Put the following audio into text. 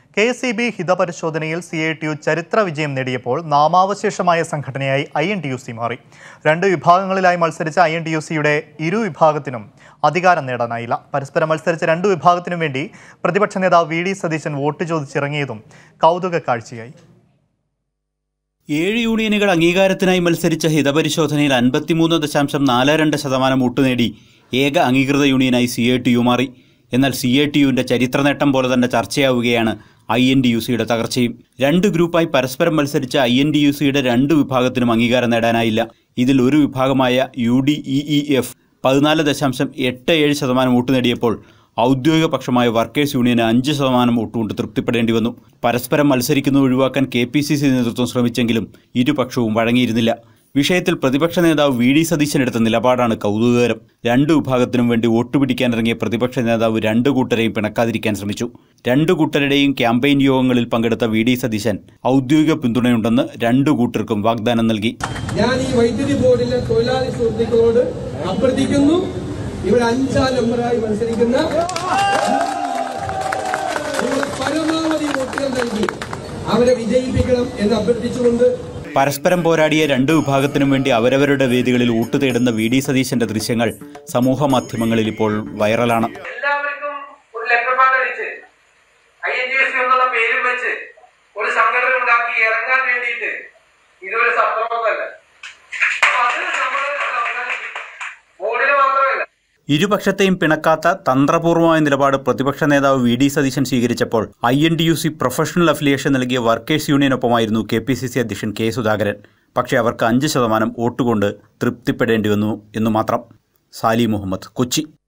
K C B ഹിതപരിശോധനയിൽ C I T U ചരിത്ര വിജയം നേടിയപ്പോൾ നാമാവശേഷമായ സംഘടനയായി I N T U C മാറി രണ്ട് വിഭാഗങ്ങളിലായി മത്സരിച്ച ഐ എൻ ടി യു സിയുടെ ഇരു വിഭാഗത്തിനും അധികാരം നേടാനായില്ല പരസ്പരം മത്സരിച്ച രണ്ടു വിഭാഗത്തിനും വേണ്ടി പ്രതിപക്ഷ നേതാവ് വി ഡി സതീശൻ വോട്ട് ചോദിച്ചിറങ്ങിയതും കൗതുക കാഴ്ചയായി ഏഴ് യൂണിയനുകൾ അംഗീകാരത്തിനായി മത്സരിച്ച ഹിതപരിശോധനയിൽ അൻപത്തിമൂന്ന് ദശാംശം നാല് രണ്ട് ശതമാനം വോട്ട് നേടി ഏക അംഗീകൃത യൂണിയനായി സി എ ടി യു മാറി എന്നാൽ സി എ ടി യുവിൻ്റെ ചരിത്ര നേട്ടം പോലെ തന്നെ ചർച്ചയാവുകയാണ് ഐ എൻ ഡി യു സിയുടെ തകർച്ചയും രണ്ട് ഗ്രൂപ്പായി പരസ്പരം മത്സരിച്ച ഐ എൻ ഡി യു സിയുടെ രണ്ട് വിഭാഗത്തിനും അംഗീകാരം നേടാനായില്ല ഇതിൽ ഒരു വിഭാഗമായ U D E E F പതിനാല് ദശാംശം എട്ട് ഏഴ് ശതമാനം വോട്ട് നേടിയപ്പോൾ ഔദ്യോഗിക പക്ഷമായ വർക്കേഴ്സ് യൂണിയന് അഞ്ച് ശതമാനം വോട്ടുകൊണ്ട് തൃപ്തിപ്പെടേണ്ടി വന്നു പരസ്പരം മത്സരിക്കുന്നത് ഒഴിവാക്കാൻ കെ പി സി സി നേതൃത്വം ശ്രമിച്ചെങ്കിലും ഇരുപക്ഷവും വഴങ്ങിയിരുന്നില്ല വിഷയത്തിൽ പ്രതിപക്ഷ നേതാവ് വി ഡി സതീശൻ എടുത്ത നിലപാടാണ് കൗതുകകരം രണ്ട് വിഭാഗത്തിനും വേണ്ടി വോട്ട് പിടിക്കാനിറങ്ങിയ പ്രതിപക്ഷ നേതാവ് രണ്ട് കൂട്ടരെയും പിണക്കാതിരിക്കാൻ ശ്രമിച്ചു രണ്ടു കൂട്ടരുടെയും ക്യാമ്പയിൻ യോഗങ്ങളിൽ പങ്കെടുത്ത വി ഡി സതീശൻ ഔദ്യോഗിക പിന്തുണയുണ്ടെന്ന് രണ്ടു കൂട്ടർക്കും വാഗ്ദാനം നൽകി ഞാൻ ഈ വൈദ്യുതി ബോർഡിലെ തൊഴിലാളി സുഹൃത്തുക്കളോട് അഭ്യർത്ഥിക്കുന്നു ഇവിടെ അഞ്ചാം നമ്പറായി മത്സരിക്കുന്ന നിങ്ങൾ പരമാവധി വോട്ടുകൾ നൽകി അവരെ വിജയിപ്പിക്കണം എന്ന് അഭ്യർത്ഥിച്ചുകൊണ്ട് പരസ്പരം പോരാടിയ രണ്ട് വിഭാഗത്തിനും വേണ്ടി അവരവരുടെ വേദികളിൽ വോട്ട് തേടുന്ന വി ഡി സതീശന്റെ ദൃശ്യങ്ങൾ സമൂഹ മാധ്യമങ്ങളിൽ ഇപ്പോൾ വൈറലാണ് എല്ലാവർക്കും ഒരു ലെറ്റർപാഡ് അടിച്ച് ഐ എൻ ജി എസ് എന്നുള്ള പേരും വെച്ച് ഒരു സംഘടന ഉണ്ടാക്കി ഇറങ്ങാൻ വേണ്ടിയിട്ട് ഇതൊരു സത്രമൊന്നല്ല അപ്പൊ അത് നമ്മൾ ബോർഡിന് മാത്രമല്ല ഇരുപക്ഷത്തെയും പിണക്കാത്ത തന്ത്രപൂർവമായ നിലപാട് പ്രതിപക്ഷ നേതാവ് വി ഡി സതീശൻ സ്വീകരിച്ചപ്പോൾ I N D U C professional affiliation നൽകിയ വർക്കേഴ്സ് യൂണിയനൊപ്പമായിരുന്നു കെ പി സി സി അധ്യക്ഷൻ കെ സുധാകരൻ പക്ഷേ അവർക്ക് അഞ്ച് ശതമാനം വോട്ടുകൊണ്ട് തൃപ്തിപ്പെടേണ്ടി വന്നു എന്നു മാത്രം സാലി മുഹമ്മദ് കൊച്ചി